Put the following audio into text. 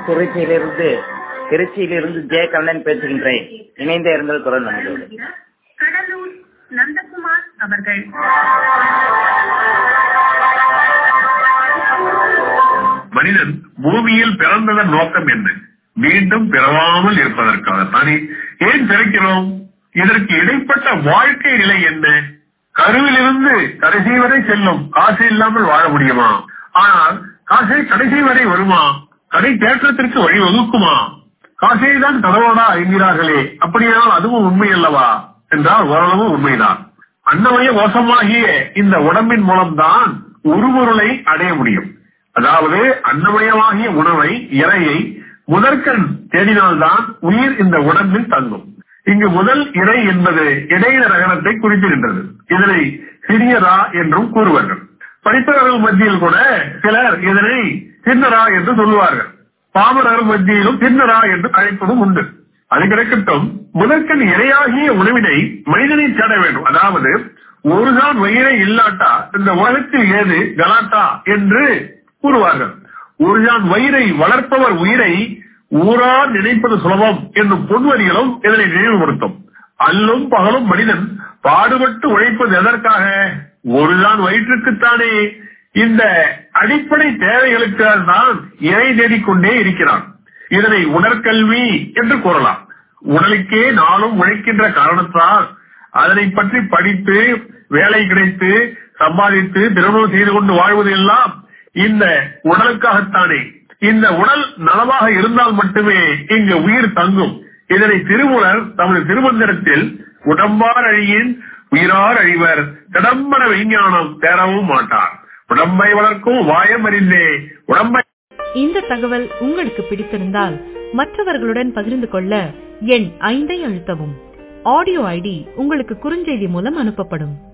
திருச்சியிலிருந்து திருச்சியிலிருந்து ஜே கண்ணன் பேசுகின்றேன் இணைந்த இருங்கள் குரல் நம்மளோடு கடலூர் நந்தகுமார் அவர்கள் மனிதன் பூமியில் பிறந்ததன் நோக்கம் என்ன மீண்டும் பிறவாமல் இருப்பதற்காகத்தானே ஏன் பிறக்கிறோம் இதற்கு இடைப்பட்ட வாழ்க்கை நிலை என்ன கருவிலிருந்து கடைசி வரை செல்லும் காசு இல்லாமல் வாழ முடியுமா ஆனால் காசை கடைசி வரை வருமா கடை தேற்றத்திற்கு வழி வகுக்குமா காசே தான் கதவோடா என்கிறார்களே அப்படியானால் அதுவும் உண்மை அல்லவா என்றால் ஓரளவு உண்மைதான் அன்னமய மோசமாகிய இந்த உடம்பின் மூலம்தான் உருபொருளை அடைய முடியும் அதாவது அன்னமயமாகிய உணவை இறையை முதற்கண் தேடினால்தான் உயிர் இந்த உடம்பில் தங்கும் இங்கு முதல் இறை என்பது இடையில ரகணத்தை குறிப்பிடுகின்றது இதனை சிறியரா என்றும் கூறுவார்கள் படித்தவர்கள் மத்தியில் கூட சிலர் இதனை சின்னரா என்று சொல்லுவார்கள் பாமரர் மத்தியிலும் சின்னரா என்று அழைப்பதும் உண்டு அது கிடைக்கட்டும் முதற்கண் இரையாகிய உணவினை மனிதனை தேட வேண்டும் அதாவது ஒருதான் வயிறை இல்லாட்டா இந்த உலகத்தில் ஏது கலாட்டா என்று கூறுவார்கள் ஒருதான் வயிறை வளர்ப்பவர் உயிரை ஊரார் நினைப்பது சுலபம் என்னும் பொன்வரிகளும் இதனை நினைவுபடுத்தும் அல்லும் பகலும் மனிதன் பாடுபட்டு உழைப்பது எதற்காக ஒருதான் வயிற்றுக்குத்தானே இந்த அடிப்படை தேவைகளுக்காக தான் இறை தேடிக்கொண்டே இருக்கிறான் இதனை உடற்கல்வி என்று கூறலாம் உடலுக்கே நாளும் உழைக்கின்ற காரணத்தால் அதனை பற்றி படித்து வேலை கிடைத்து சம்பாதித்து திருமணம் செய்து கொண்டு வாழ்வது எல்லாம் இந்த உடலுக்காகத்தானே இந்த உடல் நலமாக இருந்தால் மட்டுமே இங்கு உயிர் தங்கும் இதனை திருமூலர் தமது திருமந்திரத்தில் உடம்பார் அழியின் உயிரார் அழிவர் திடம்பர விஞ்ஞானம் தேரவும் மாட்டார் உடம்பை வளர்க்கும் வாயம் அறிந்தே உடம்பை இந்த தகவல் உங்களுக்கு பிடித்திருந்தால் மற்றவர்களுடன் பகிர்ந்து கொள்ள எண் ஐந்தை அழுத்தவும் ஆடியோ ஐடி உங்களுக்கு குறுஞ்செய்தி மூலம் அனுப்பப்படும்